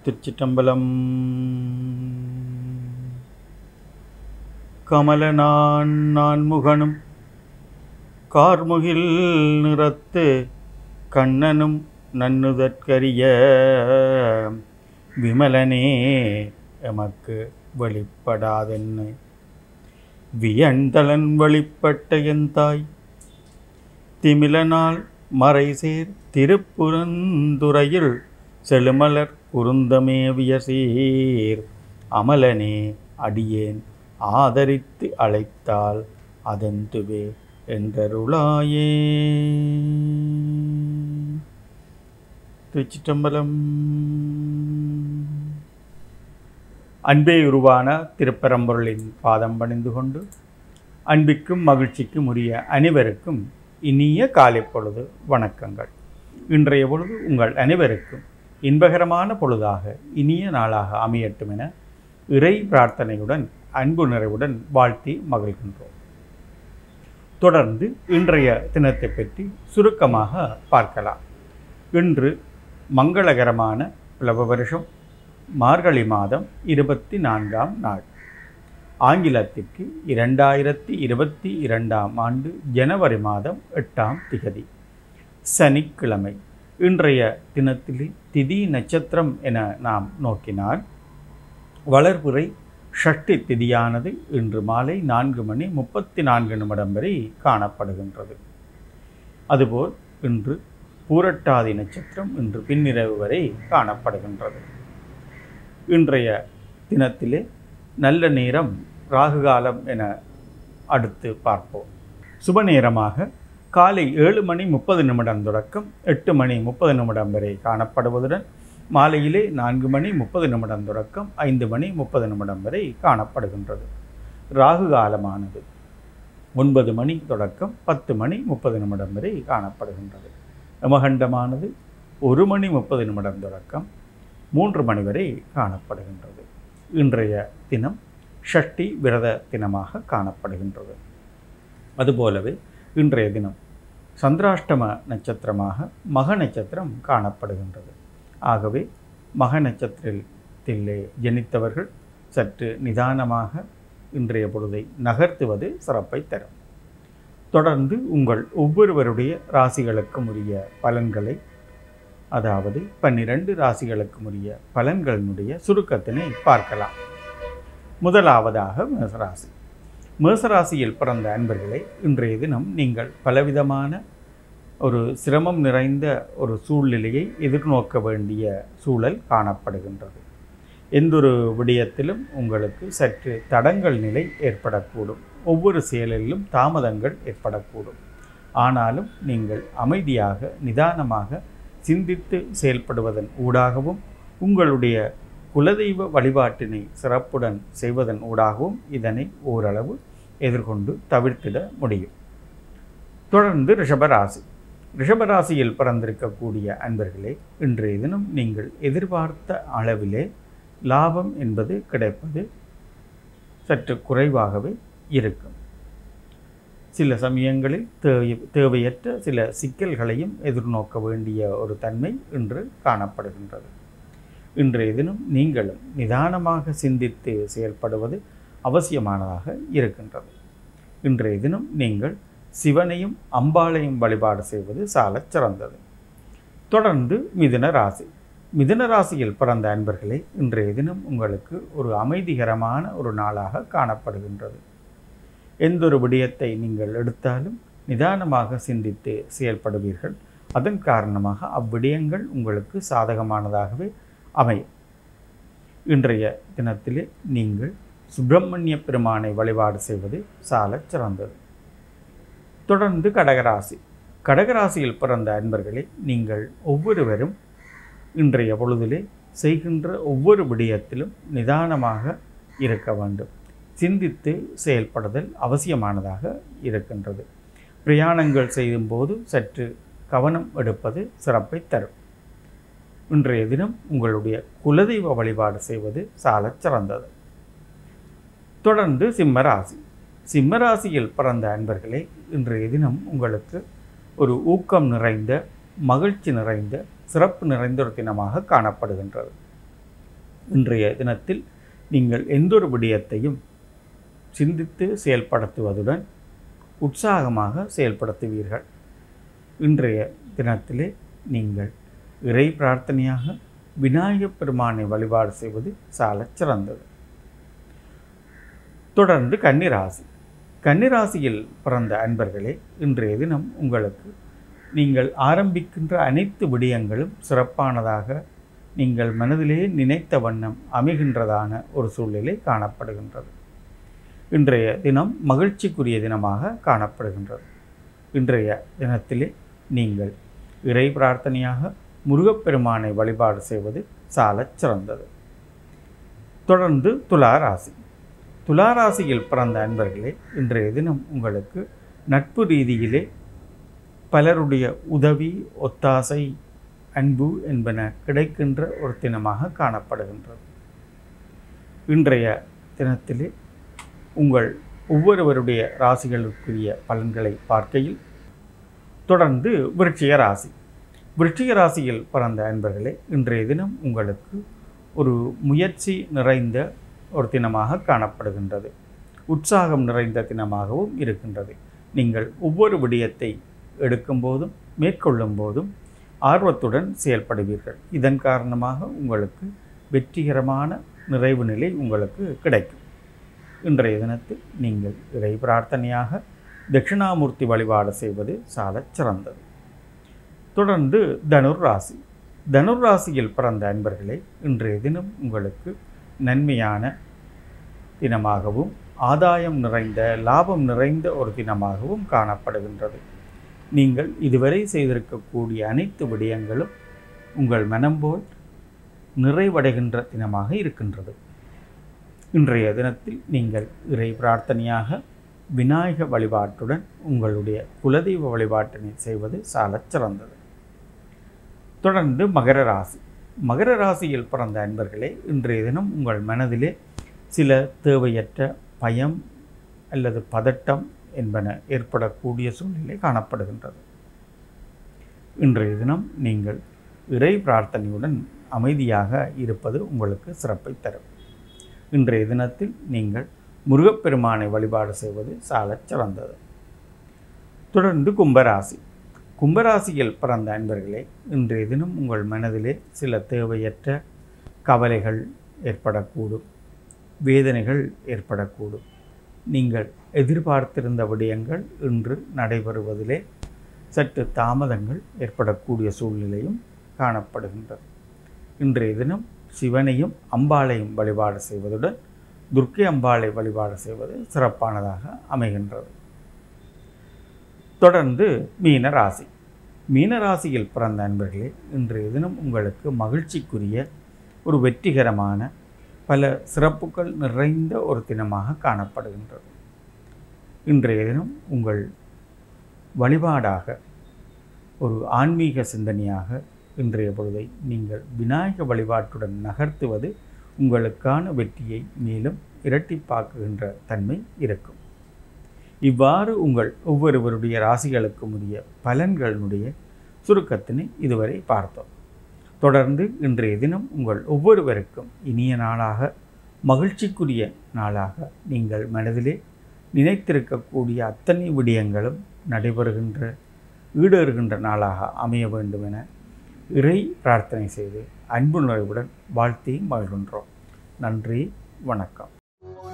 திருச்சிட்டம்பலம் கமலனான் நான் முகனும் கார்முகில் நிறத்து கண்ணனும் நன்னுதற்கரிய விமலனே எமக்கு வெளிப்படாதென்னு வியண்டலன் வெளிப்பட்ட என் தாய் திமிலனால் மறைசேர் திருப்புறந்துறையில் செழுமலர் குருந்தமேவிய சீர் அமலனே அடியேன் ஆதரித்து அழைத்தால் அதெந்துவே என்றருளாயே திருச்சிற்றம்பலம் அன்பே உருவான திருப்பரம்பொருளின் பாதம் பணிந்து கொண்டு அன்பிற்கும் மகிழ்ச்சிக்கும் உரிய அனைவருக்கும் இனிய காலை பொழுது வணக்கங்கள் இன்றைய பொழுது உங்கள் அனைவருக்கும் இன்பகரமான பொழுதாக இனிய நாளாக அமையட்டும் என இறை பிரார்த்தனையுடன் அன்பு நிறைவுடன் வாழ்த்தி மகிழ்கின்றோம் தொடர்ந்து இன்றைய தினத்தை பற்றி சுருக்கமாக பார்க்கலாம் இன்று மங்களகரமான பிளவ வருஷம் மார்கழி மாதம் இருபத்தி நான்காம் நாள் ஆங்கிலத்திற்கு இரண்டாயிரத்தி இருபத்தி இரண்டாம் ஆண்டு ஜனவரி மாதம் எட்டாம் திகதி சனிக்கிழமை இன்றைய தினத்தில் திதி நட்சத்திரம் என நாம் நோக்கினால் வளர்புரை ஷஷ்டி திதியானது இன்று மாலை நான்கு மணி முப்பத்தி நான்கு நிமிடம் வரை காணப்படுகின்றது அதுபோல் இன்று பூரட்டாதி நட்சத்திரம் இன்று பின்னிரவு வரை காணப்படுகின்றது இன்றைய தினத்திலே நல்ல நேரம் ராகு காலம் என அடுத்து பார்ப்போம் சுப நேரமாக காலை ஏழு மணி முப்பது நிமிடம் தொடக்கம் எட்டு மணி முப்பது நிமிடம் வரை காணப்படுவதுடன் மாலையிலே நான்கு மணி முப்பது நிமிடம் தொடக்கம் ஐந்து மணி முப்பது நிமிடம் வரை காணப்படுகின்றது ராகு காலமானது ஒன்பது மணி தொடக்கம் பத்து மணி முப்பது நிமிடம் வரை காணப்படுகின்றது யமகண்டமானது ஒரு மணி முப்பது நிமிடம் தொடக்கம் மூன்று மணி வரை காணப்படுகின்றது இன்றைய தினம் ஷஷ்டி விரத தினமாக காணப்படுகின்றது அதுபோலவே இன்றைய தினம் சந்திராஷ்டம நட்சத்திரமாக மக நட்சத்திரம் காணப்படுகின்றது ஆகவே மக நட்சத்திரத்திலே ஜனித்தவர்கள் சற்று நிதானமாக இன்றைய பொழுதை நகர்த்துவது சிறப்பை தரும் தொடர்ந்து உங்கள் ஒவ்வொருவருடைய ராசிகளுக்கும் உரிய பலன்களை அதாவது பன்னிரண்டு ராசிகளுக்கும் உரிய பலன்களினுடைய சுருக்கத்தினை பார்க்கலாம் முதலாவதாக மேசராசி மேசராசியில் பிறந்த அன்பர்களே இன்றைய தினம் நீங்கள் பலவிதமான ஒரு சிரமம் நிறைந்த ஒரு சூழ்நிலையை எதிர்நோக்க வேண்டிய சூழல் காணப்படுகின்றது எந்தொரு விடயத்திலும் உங்களுக்கு சற்று தடங்கள் நிலை ஏற்படக்கூடும் ஒவ்வொரு செயலிலும் தாமதங்கள் ஏற்படக்கூடும் ஆனாலும் நீங்கள் அமைதியாக நிதானமாக சிந்தித்து செயல்படுவதன் ஊடாகவும் உங்களுடைய குலதெய்வ வழிபாட்டினை சிறப்புடன் செய்வதன் ஊடாகவும் இதனை ஓரளவு எதிர்கொண்டு தவிர்த்திட முடியும் தொடர்ந்து ரிஷபராசி ரிஷபராசியில் பிறந்திருக்கக்கூடிய அன்பர்களே இன்றைய தினம் நீங்கள் எதிர்பார்த்த அளவிலே லாபம் என்பது கிடைப்பது சற்று குறைவாகவே இருக்கும் சில சமயங்களில் தேவை தேவையற்ற சில சிக்கல்களையும் எதிர்நோக்க வேண்டிய ஒரு தன்மை இன்று காணப்படுகின்றது இன்றைய தினம் நீங்களும் நிதானமாக சிந்தித்து செயல்படுவது அவசியமானதாக இருக்கின்றது இன்றைய தினம் நீங்கள் சிவனையும் அம்பாளையும் வழிபாடு செய்வது சாலச் சிறந்தது தொடர்ந்து மிதுன ராசி மிதுன ராசியில் பிறந்த அன்பர்களே இன்றைய தினம் உங்களுக்கு ஒரு அமைதிகரமான ஒரு நாளாக காணப்படுகின்றது எந்தொரு விடயத்தை நீங்கள் எடுத்தாலும் நிதானமாக சிந்தித்து செயல்படுவீர்கள் அதன் காரணமாக அவ்விடயங்கள் உங்களுக்கு சாதகமானதாகவே அமையும் இன்றைய தினத்திலே நீங்கள் சுப்பிரமணிய பெருமானை வழிபாடு செய்வது சாலச் சிறந்தது தொடர்ந்து கடகராசி கடகராசியில் பிறந்த அன்பர்களே நீங்கள் ஒவ்வொருவரும் இன்றைய பொழுதிலே செய்கின்ற ஒவ்வொரு விடயத்திலும் நிதானமாக இருக்க வேண்டும் சிந்தித்து செயல்படுதல் அவசியமானதாக இருக்கின்றது பிரயாணங்கள் செய்யும்போது சற்று கவனம் எடுப்பது சிறப்பை தரும் இன்றைய தினம் உங்களுடைய குலதெய்வ வழிபாடு செய்வது சாலச் சிறந்தது தொடர்ந்து சிம்மராசி சிம்மராசியில் பிறந்த அன்பர்களே இன்றைய தினம் உங்களுக்கு ஒரு ஊக்கம் நிறைந்த மகிழ்ச்சி நிறைந்த சிறப்பு நிறைந்த ஒரு தினமாக காணப்படுகின்றது இன்றைய தினத்தில் நீங்கள் எந்தொரு விடயத்தையும் சிந்தித்து செயல்படுத்துவதுடன் உற்சாகமாக செயல்படுத்துவீர்கள் இன்றைய தினத்திலே நீங்கள் இறை பிரார்த்தனையாக விநாயகப் பெருமானை வழிபாடு செய்வது சாலச் சிறந்தது தொடர்ந்து கன்னிராசி கன்னிராசியில் பிறந்த அன்பர்களே இன்றைய தினம் உங்களுக்கு நீங்கள் ஆரம்பிக்கின்ற அனைத்து விடயங்களும் சிறப்பானதாக நீங்கள் மனதிலே நினைத்த வண்ணம் அமைகின்றதான ஒரு சூழ்நிலை காணப்படுகின்றது இன்றைய தினம் மகிழ்ச்சிக்குரிய தினமாக காணப்படுகின்றது இன்றைய தினத்திலே நீங்கள் இறை பிரார்த்தனையாக முருகப்பெருமானை வழிபாடு செய்வது சாலச் சிறந்தது தொடர்ந்து துலா ராசி துலா ராசியில் பிறந்த அன்பர்களே இன்றைய தினம் உங்களுக்கு நட்பு ரீதியிலே பலருடைய உதவி ஒத்தாசை அன்பு என்பன கிடைக்கின்ற ஒரு தினமாக காணப்படுகின்றது இன்றைய தினத்திலே உங்கள் ஒவ்வொருவருடைய ராசிகளுக்குரிய பலன்களை பார்க்கையில் தொடர்ந்து விருட்சிக ராசி விருட்சிக ராசியில் பிறந்த அன்பர்களே இன்றைய தினம் உங்களுக்கு ஒரு முயற்சி நிறைந்த ஒரு தினமாக காணப்படுகின்றது உற்சாகம் நிறைந்த தினமாகவும் இருக்கின்றது நீங்கள் ஒவ்வொரு விடயத்தை எடுக்கும் போதும் மேற்கொள்ளும் போதும் ஆர்வத்துடன் செயல்படுவீர்கள் இதன் காரணமாக உங்களுக்கு வெற்றிகரமான நிறைவு நிலை உங்களுக்கு கிடைக்கும் இன்றைய தினத்தில் நீங்கள் இறை பிரார்த்தனையாக தட்சிணாமூர்த்தி வழிபாடு செய்வது சாலச் சிறந்தது தொடர்ந்து தனுர் ராசி தனுர் ராசியில் பிறந்த அன்பர்களே இன்றைய தினம் உங்களுக்கு நன்மையான தினமாகவும் ஆதாயம் நிறைந்த லாபம் நிறைந்த ஒரு தினமாகவும் காணப்படுகின்றது நீங்கள் இதுவரை செய்திருக்கக்கூடிய அனைத்து விடயங்களும் உங்கள் மனம் போல் நிறைவடைகின்ற தினமாக இருக்கின்றது இன்றைய தினத்தில் நீங்கள் இறை பிரார்த்தனையாக விநாயக வழிபாட்டுடன் உங்களுடைய குலதெய்வ வழிபாட்டினை செய்வது சாலச் சிறந்தது தொடர்ந்து மகர ராசி மகர ராசியில் பிறந்த அன்பர்களே இன்றைய தினம் உங்கள் மனதிலே சில தேவையற்ற பயம் அல்லது பதட்டம் என்பன ஏற்படக்கூடிய சூழ்நிலை காணப்படுகின்றது இன்றைய தினம் நீங்கள் இறை பிரார்த்தனையுடன் அமைதியாக இருப்பது உங்களுக்கு சிறப்பை தரும் இன்றைய தினத்தில் நீங்கள் முருகப்பெருமானை வழிபாடு செய்வது சாலச் சிறந்தது தொடர்ந்து கும்பராசி கும்பராசியில் பிறந்த அன்பர்களே இன்றைய தினம் உங்கள் மனதிலே சில தேவையற்ற கவலைகள் ஏற்படக்கூடும் வேதனைகள் ஏற்படக்கூடும் நீங்கள் எதிர்பார்த்திருந்த விடயங்கள் இன்று நடைபெறுவதிலே சற்று தாமதங்கள் ஏற்படக்கூடிய சூழ்நிலையும் காணப்படுகின்றது இன்றைய தினம் சிவனையும் அம்பாளையும் வழிபாடு செய்வதுடன் துர்க்கை அம்பாளை வழிபாடு செய்வது சிறப்பானதாக அமைகின்றது தொடர்ந்து மீன ராசி மீன ராசியில் பிறந்த அன்பர்களே இன்றைய தினம் உங்களுக்கு மகிழ்ச்சிக்குரிய ஒரு வெற்றிகரமான பல சிறப்புகள் நிறைந்த ஒரு தினமாக காணப்படுகின்றது இன்றைய தினம் உங்கள் வழிபாடாக ஒரு ஆன்மீக சிந்தனையாக இன்றைய பொழுதை நீங்கள் விநாயக வழிபாட்டுடன் நகர்த்துவது உங்களுக்கான வெற்றியை மேலும் இரட்டிப்பாக்குகின்ற தன்மை இருக்கும் இவ்வாறு உங்கள் ஒவ்வொருவருடைய ராசிகளுக்கும் உரிய பலன்களினுடைய சுருக்கத்தினை இதுவரை பார்த்தோம் தொடர்ந்து இன்றைய தினம் உங்கள் ஒவ்வொருவருக்கும் இனிய நாளாக மகிழ்ச்சிக்குரிய நாளாக நீங்கள் மனதிலே நினைத்திருக்கக்கூடிய அத்தனை விடயங்களும் நடைபெறுகின்ற ஈடேறுகின்ற நாளாக அமைய வேண்டும் என இறை பிரார்த்தனை செய்து அன்பு நிறைவுடன் வாழ்த்தி மகிழ்கின்றோம் நன்றி வணக்கம்